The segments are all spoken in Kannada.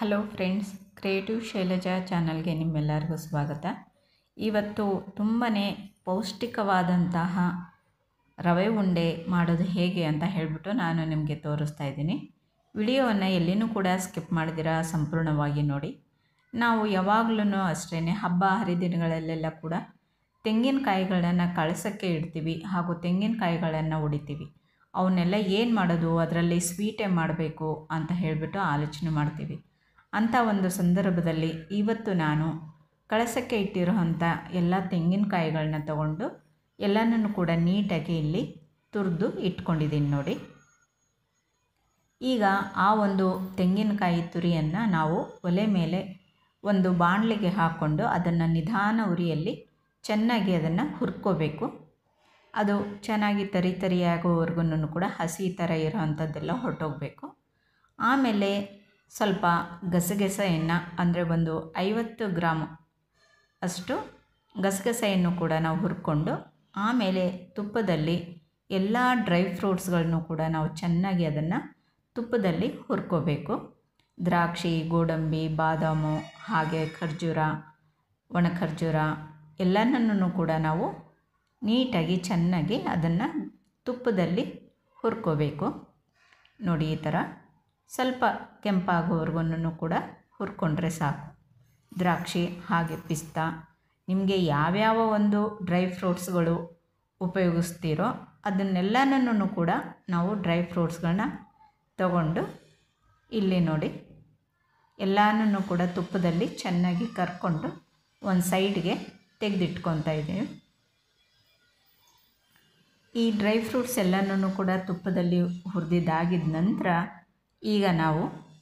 ಹಲೋ ಫ್ರೆಂಡ್ಸ್ ಕ್ರಿಯೇಟಿವ್ ಶೈಲಜಾ ಚಾನಲ್ಗೆ ನಿಮ್ಮೆಲ್ಲರಿಗೂ ಸ್ವಾಗತ ಇವತ್ತು ತುಂಬಾ ಪೌಷ್ಟಿಕವಾದಂತಹ ರವೆ ಉಂಡೆ ಮಾಡೋದು ಹೇಗೆ ಅಂತ ಹೇಳಿಬಿಟ್ಟು ನಾನು ನಿಮಗೆ ತೋರಿಸ್ತಾ ಇದ್ದೀನಿ ವಿಡಿಯೋವನ್ನು ಎಲ್ಲಿನೂ ಕೂಡ ಸ್ಕಿಪ್ ಮಾಡಿದಿರ ಸಂಪೂರ್ಣವಾಗಿ ನೋಡಿ ನಾವು ಯಾವಾಗಲೂ ಅಷ್ಟೇ ಹಬ್ಬ ಹರಿದಿನಗಳಲ್ಲೆಲ್ಲ ಕೂಡ ತೆಂಗಿನಕಾಯಿಗಳನ್ನು ಕಳಸಕ್ಕೆ ಇಡ್ತೀವಿ ಹಾಗೂ ತೆಂಗಿನಕಾಯಿಗಳನ್ನು ಹೊಡಿತೀವಿ ಅವನ್ನೆಲ್ಲ ಏನು ಮಾಡೋದು ಅದರಲ್ಲಿ ಸ್ವೀಟೇ ಮಾಡಬೇಕು ಅಂತ ಹೇಳಿಬಿಟ್ಟು ಆಲೋಚನೆ ಮಾಡ್ತೀವಿ ಅಂಥ ಒಂದು ಸಂದರ್ಭದಲ್ಲಿ ಇವತ್ತು ನಾನು ಕಳಸಕ್ಕೆ ಇಟ್ಟಿರೋವಂಥ ಎಲ್ಲ ತೆಂಗಿನಕಾಯಿಗಳನ್ನ ತಗೊಂಡು ಎಲ್ಲನೂ ಕೂಡ ನೀಟಾಗಿ ಇಲ್ಲಿ ತುರಿದು ಇಟ್ಕೊಂಡಿದ್ದೀನಿ ನೋಡಿ ಈಗ ಆ ಒಂದು ತೆಂಗಿನಕಾಯಿ ತುರಿಯನ್ನು ನಾವು ಒಲೆ ಮೇಲೆ ಒಂದು ಬಾಣಲಿಗೆ ಹಾಕ್ಕೊಂಡು ಅದನ್ನು ನಿಧಾನ ಉರಿಯಲ್ಲಿ ಚೆನ್ನಾಗಿ ಅದನ್ನು ಹುರ್ಕೋಬೇಕು ಅದು ಚೆನ್ನಾಗಿ ತರಿ ತರಿಯಾಗೋವರೆಗೂ ಕೂಡ ಹಸಿ ಥರ ಇರೋ ಅಂಥದ್ದೆಲ್ಲ ಹೊರಟೋಗಬೇಕು ಆಮೇಲೆ ಸ್ವಲ್ಪ ಗಸಗಸೆಯನ್ನು ಅಂದರೆ ಒಂದು ಐವತ್ತು ಗ್ರಾಮ್ ಅಷ್ಟು ಗಸಗಸೆಯನ್ನು ಕೂಡ ನಾವು ಹುರ್ಕೊಂಡು ಆಮೇಲೆ ತುಪ್ಪದಲ್ಲಿ ಎಲ್ಲ ಡ್ರೈ ಫ್ರೂಟ್ಸ್ಗಳನ್ನು ಕೂಡ ನಾವು ಚೆನ್ನಾಗಿ ಅದನ್ನು ತುಪ್ಪದಲ್ಲಿ ಹುರ್ಕೋಬೇಕು ದ್ರಾಕ್ಷಿ ಗೋಡಂಬಿ ಬಾದಾಮು ಹಾಗೆ ಖರ್ಜೂರ ಒಣ ಖರ್ಜೂರ ಎಲ್ಲನೂ ಕೂಡ ನಾವು ನೀಟಾಗಿ ಚೆನ್ನಾಗಿ ಅದನ್ನು ತುಪ್ಪದಲ್ಲಿ ಹುರ್ಕೋಬೇಕು ನೋಡಿ ಈ ಥರ ಸ್ವಲ್ಪ ಕೆಂಪಾಗೋವರೆಗೂ ಕೂಡ ಹುರ್ಕೊಂಡ್ರೆ ಸಾಕು ದ್ರಾಕ್ಷಿ ಹಾಗೆ ಪಿಸ್ತಾ ನಿಮಗೆ ಯಾವ್ಯಾವ ಒಂದು ಡ್ರೈ ಫ್ರೂಟ್ಸ್ಗಳು ಉಪಯೋಗಿಸ್ತೀರೋ ಅದನ್ನೆಲ್ಲನೂ ಕೂಡ ನಾವು ಡ್ರೈ ಫ್ರೂಟ್ಸ್ಗಳನ್ನ ತಗೊಂಡು ಇಲ್ಲಿ ನೋಡಿ ಎಲ್ಲನೂ ಕೂಡ ತುಪ್ಪದಲ್ಲಿ ಚೆನ್ನಾಗಿ ಕರ್ಕೊಂಡು ಒಂದು ಸೈಡ್ಗೆ ತೆಗೆದಿಟ್ಕೊತಾ ಇದ್ದೀವಿ ಈ ಡ್ರೈ ಫ್ರೂಟ್ಸ್ ಎಲ್ಲನೂ ಕೂಡ ತುಪ್ಪದಲ್ಲಿ ಹುರಿದಿದ್ದಾಗಿದ ನಂತರ ಈಗ ನಾವು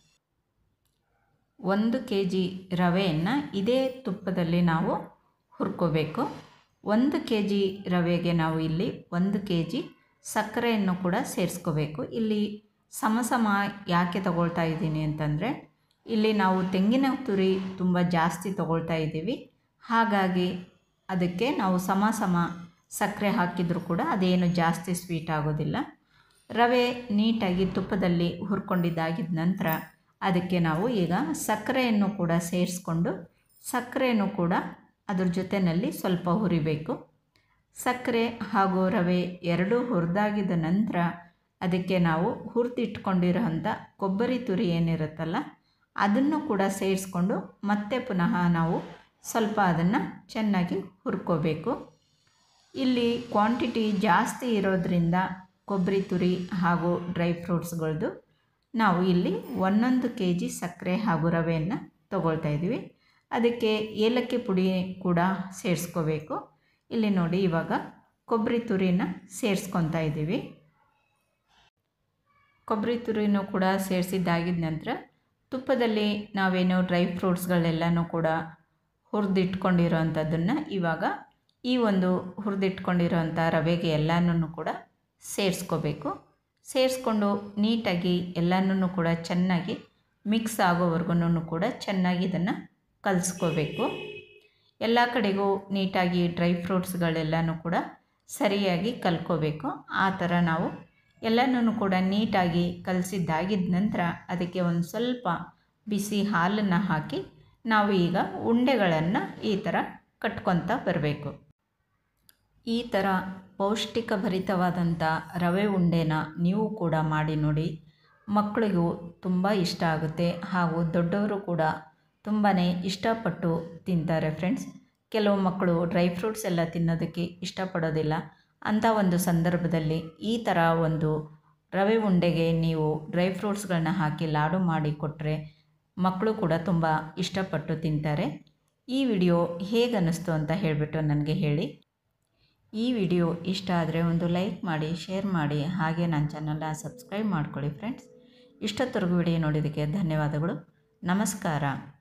ಒಂದು ಕೆ ಜಿ ರವೆಯನ್ನು ಇದೇ ತುಪ್ಪದಲ್ಲಿ ನಾವು ಹುರ್ಕೋಬೇಕು ಒಂದು ಕೆ ಜಿ ರವೆಗೆ ನಾವು ಇಲ್ಲಿ ಒಂದು ಕೆ ಜಿ ಸಕ್ಕರೆಯನ್ನು ಕೂಡ ಸೇರಿಸ್ಕೋಬೇಕು ಇಲ್ಲಿ ಸಮ ಸಮ ಯಾಕೆ ತಗೊಳ್ತಾ ಇದ್ದೀನಿ ಅಂತಂದರೆ ಇಲ್ಲಿ ನಾವು ತೆಂಗಿನ ತುರಿ ತುಂಬ ಜಾಸ್ತಿ ತಗೊಳ್ತಾ ಇದ್ದೀವಿ ಹಾಗಾಗಿ ಅದಕ್ಕೆ ನಾವು ಸಮ ಸಮ ಸಕ್ಕರೆ ಹಾಕಿದರೂ ಕೂಡ ಅದೇನು ಜಾಸ್ತಿ ಸ್ವೀಟ್ ಆಗೋದಿಲ್ಲ ರವೆ ನೀಟಾಗಿ ತುಪ್ಪದಲ್ಲಿ ಹುರ್ಕೊಂಡಿದ್ದಾಗಿದ ನಂತರ ಅದಕ್ಕೆ ನಾವು ಈಗ ಸಕ್ಕರೆಯನ್ನು ಕೂಡ ಸೇರಿಸ್ಕೊಂಡು ಸಕ್ಕರೆಯನ್ನು ಕೂಡ ಅದ್ರ ಜೊತೆಯಲ್ಲಿ ಸ್ವಲ್ಪ ಹುರಿಬೇಕು ಸಕ್ಕರೆ ಹಾಗೂ ರವೆ ಎರಡೂ ಹುರಿದಾಗಿದ ನಂತರ ಅದಕ್ಕೆ ನಾವು ಹುರಿದಿಟ್ಕೊಂಡಿರೋಂಥ ಕೊಬ್ಬರಿ ತುರಿ ಏನಿರುತ್ತಲ್ಲ ಅದನ್ನು ಕೂಡ ಸೇರಿಸ್ಕೊಂಡು ಮತ್ತೆ ಪುನಃ ನಾವು ಸ್ವಲ್ಪ ಅದನ್ನು ಚೆನ್ನಾಗಿ ಹುರ್ಕೋಬೇಕು ಇಲ್ಲಿ ಕ್ವಾಂಟಿಟಿ ಜಾಸ್ತಿ ಇರೋದರಿಂದ ಕೊಬ್ಬರಿ ತುರಿ ಹಾಗೂ ಡ್ರೈ ಫ್ರೂಟ್ಸ್ಗಳದ್ದು ನಾವು ಇಲ್ಲಿ ಒಂದೊಂದು ಕೆ ಜಿ ಸಕ್ಕರೆ ಹಾಗೂ ರವೆಯನ್ನು ತಗೊಳ್ತಾ ಇದ್ದೀವಿ ಅದಕ್ಕೆ ಏಲಕ್ಕಿ ಪುಡಿ ಕೂಡ ಸೇರಿಸ್ಕೋಬೇಕು ಇಲ್ಲಿ ನೋಡಿ ಇವಾಗ ಕೊಬ್ಬರಿ ತುರಿನ ಸೇರಿಸ್ಕೊತಾ ಇದ್ದೀವಿ ಕೊಬ್ಬರಿ ತುರಿನೂ ಕೂಡ ಸೇರಿಸಿದ್ದಾಗಿದ ನಂತರ ತುಪ್ಪದಲ್ಲಿ ನಾವೇನು ಡ್ರೈ ಫ್ರೂಟ್ಸ್ಗಳೆಲ್ಲನೂ ಕೂಡ ಹುರಿದಿಟ್ಕೊಂಡಿರೋ ಅಂಥದ್ದನ್ನು ಇವಾಗ ಈ ಒಂದು ಹುರಿದಿಟ್ಕೊಂಡಿರೋಂಥ ರವೆಗೆ ಎಲ್ಲನೂ ಕೂಡ ಸೇರಿಸ್ಕೋಬೇಕು ಸೇರಿಸ್ಕೊಂಡು ನೀಟಾಗಿ ಎಲ್ಲನೂ ಕೂಡ ಚೆನ್ನಾಗಿ ಮಿಕ್ಸ್ ಆಗೋವರೆಗೂ ಕೂಡ ಚೆನ್ನಾಗಿ ಇದನ್ನು ಕಲಿಸ್ಕೋಬೇಕು ಎಲ್ಲ ಕಡೆಗೂ ನೀಟಾಗಿ ಡ್ರೈ ಫ್ರೂಟ್ಸ್ಗಳೆಲ್ಲನೂ ಕೂಡ ಸರಿಯಾಗಿ ಕಲ್ಕೋಬೇಕು ಆ ಥರ ನಾವು ಎಲ್ಲನೂ ಕೂಡ ನೀಟಾಗಿ ಕಲಸಿದ್ದಾಗಿದ ನಂತರ ಅದಕ್ಕೆ ಒಂದು ಸ್ವಲ್ಪ ಬಿಸಿ ಹಾಲನ್ನು ಹಾಕಿ ನಾವು ಈಗ ಉಂಡೆಗಳನ್ನು ಈ ಥರ ಕಟ್ಕೊತ ಬರಬೇಕು ಈ ಥರ ಪೌಷ್ಟಿಕ ಭರಿತವಾದಂಥ ರವೆ ಉಂಡೆನ ನೀವು ಕೂಡ ಮಾಡಿ ನೋಡಿ ಮಕ್ಕಳಿಗೂ ತುಂಬ ಇಷ್ಟ ಆಗುತ್ತೆ ಹಾಗೂ ದೊಡ್ಡವರು ಕೂಡ ತುಂಬಾ ಇಷ್ಟಪಟ್ಟು ತಿಂತಾರೆ ಫ್ರೆಂಡ್ಸ್ ಕೆಲವು ಮಕ್ಕಳು ಡ್ರೈ ಫ್ರೂಟ್ಸ್ ಎಲ್ಲ ತಿನ್ನೋದಕ್ಕೆ ಇಷ್ಟಪಡೋದಿಲ್ಲ ಅಂಥ ಒಂದು ಸಂದರ್ಭದಲ್ಲಿ ಈ ಥರ ಒಂದು ರವೆ ಉಂಡೆಗೆ ನೀವು ಡ್ರೈ ಫ್ರೂಟ್ಸ್ಗಳನ್ನ ಹಾಕಿ ಲಾಡು ಮಾಡಿ ಕೊಟ್ಟರೆ ಮಕ್ಕಳು ಕೂಡ ತುಂಬ ಇಷ್ಟಪಟ್ಟು ತಿಂತಾರೆ ಈ ವಿಡಿಯೋ ಹೇಗೆ ಅನ್ನಿಸ್ತು ಅಂತ ಹೇಳಿಬಿಟ್ಟು ನನಗೆ ಹೇಳಿ ಈ ವಿಡಿಯೋ ಇಷ್ಟ ಆದರೆ ಒಂದು ಲೈಕ್ ಮಾಡಿ ಶೇರ್ ಮಾಡಿ ಹಾಗೆ ನನ್ನ ಚಾನಲ್ನ ಸಬ್ಸ್ಕ್ರೈಬ್ ಮಾಡ್ಕೊಳ್ಳಿ ಫ್ರೆಂಡ್ಸ್ ಇಷ್ಟೊತ್ತರೆಗೂ ವಿಡಿಯೋ ನೋಡಿದ್ದಕ್ಕೆ ಧನ್ಯವಾದಗಳು ನಮಸ್ಕಾರ